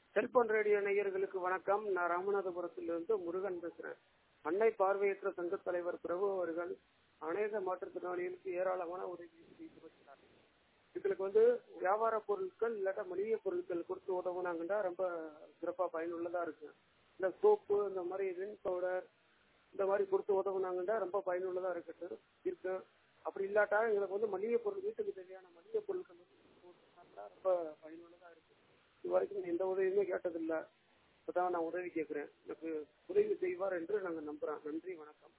cellphone radio நேயர்களுக்கு வணக்கம் நான் ராமநாதபுரத்திலிருந்து முருகன் பேசுறேன் அன்னை பார்வையற்ற சங்க தலைவர் பிரபு அவர்கள் அநேக மாற்றுத்திறனாளிகளுக்கு ஏராளமான உதவி செய்து வருகிறார் இதுக்கு வந்து வியாபார பொருட்கள் இல்லாட்டா மளிகை பொருட்கள் கொடுத்து உதவுனாங்கன்னா ரொம்ப சிறப்பா பயனுள்ளதா இருக்கு இந்த சோப்பு இந்த மாதிரி ரின் பவுடர் இந்த மாதிரி கொடுத்து உதவுனாங்கன்னா ரொம்ப பயனுள்ளதா இருக்கட்டு இருக்கு அப்படி இல்லாட்டா எங்களுக்கு வந்து மளிகை பொருள் வீட்டுக்கு தேவையான மளிகை பொருட்கள் வந்து கொடுத்தாங்கன்னா ரொம்ப பயனுள்ளதா இருக்கு இது வரைக்கும் நான் எந்த உதவியுமே கேட்டதில்லை இப்பதான் நான் உதவி கேட்கிறேன் எனக்கு உதவி செய்வார் என்று நாங்கள் நம்புறோம் நன்றி வணக்கம்